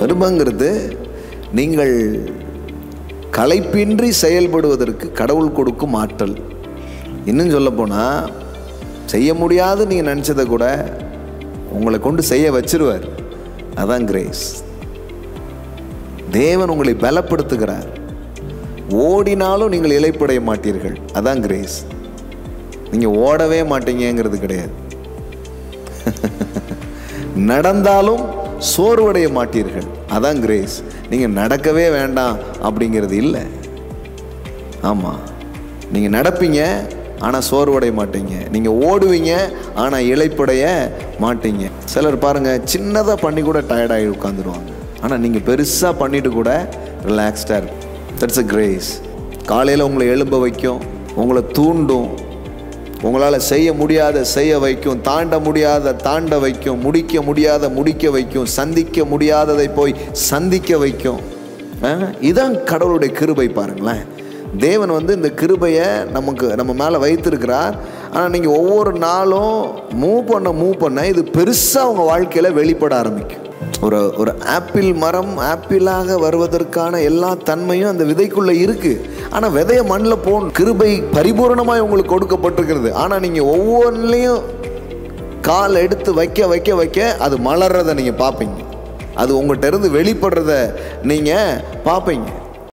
கிருபங்கிறது நீங்கள் களைப்பின்றி செயல்படுவதற்கு கடவுள் கொடுக்கும் ஆற்றல் இன்னும் சொல்லப்போனால் செய்ய முடியாது நீங்கள் நினச்சதை கூட உங்களை கொண்டு செய்ய வச்சிருவார் அதான் கிரேஸ் தேவன் உங்களை பலப்படுத்துகிறார் ஓடினாலும் நீங்கள் இலைப்படைய மாட்டீர்கள் அதான் கிரேஸ் நீங்கள் ஓடவே மாட்டீங்கங்கிறது கிடையாது நடந்தாலும் சோர்வடைய மாட்டீர்கள் அதான் கிரேஸ் நீங்கள் நடக்கவே வேண்டாம் அப்படிங்கிறது இல்லை ஆமாம் நீங்கள் நடப்பீங்க ஆனால் சோர்வடைய மாட்டீங்க நீங்கள் ஓடுவீங்க ஆனால் இளைப்படைய மாட்டீங்க சிலர் பாருங்கள் சின்னதாக பண்ணி கூட டயர்டாகி உட்காந்துருவாங்க ஆனால் நீங்கள் பெருசாக பண்ணிட்டு கூட ரிலாக்ஸ்டாக இருக்கும் தட்ஸ் அ கிரேஸ் காலையில் உங்களை எழும்ப வைக்கும் உங்களை தூண்டும் உங்களால் செய்ய முடியாத செய்ய வைக்கும் தாண்ட முடியாத தாண்ட வைக்கும் முடிக்க முடியாத முடிக்க வைக்கும் சந்திக்க முடியாததை போய் சந்திக்க வைக்கும் ஆ? இதான் கடவுளுடைய கிருபை பாருங்களேன் தேவன் வந்து இந்த கிருபையை நமக்கு நம்ம மேலே வைத்திருக்கிறார் ஆனால் நீங்கள் ஒவ்வொரு நாளும் மூவ் பண்ண மூவ் பண்ண இது பெருசாக உங்கள் வாழ்க்கையில் வெளிப்பட ஆரம்பிக்கும் ஒரு ஒரு ஆப்பிள் மரம் ஆப்பிளாக வருவதற்கான எல்லா தன்மையும் அந்த விதைக்குள்ளே இருக்குது ஆனால் விதைய மண்ணில் போன் கிருபை பரிபூரணமாய் உங்களுக்கு கொடுக்கப்பட்டிருக்கிறது ஆனால் நீங்கள் ஒவ்வொன்றிலையும் கால் எடுத்து வைக்க வைக்க வைக்க அது மலர்றதை நீங்கள் பார்ப்பீங்க அது உங்கள்கிட்ட இருந்து வெளிப்படுறத நீங்கள் பார்ப்பீங்க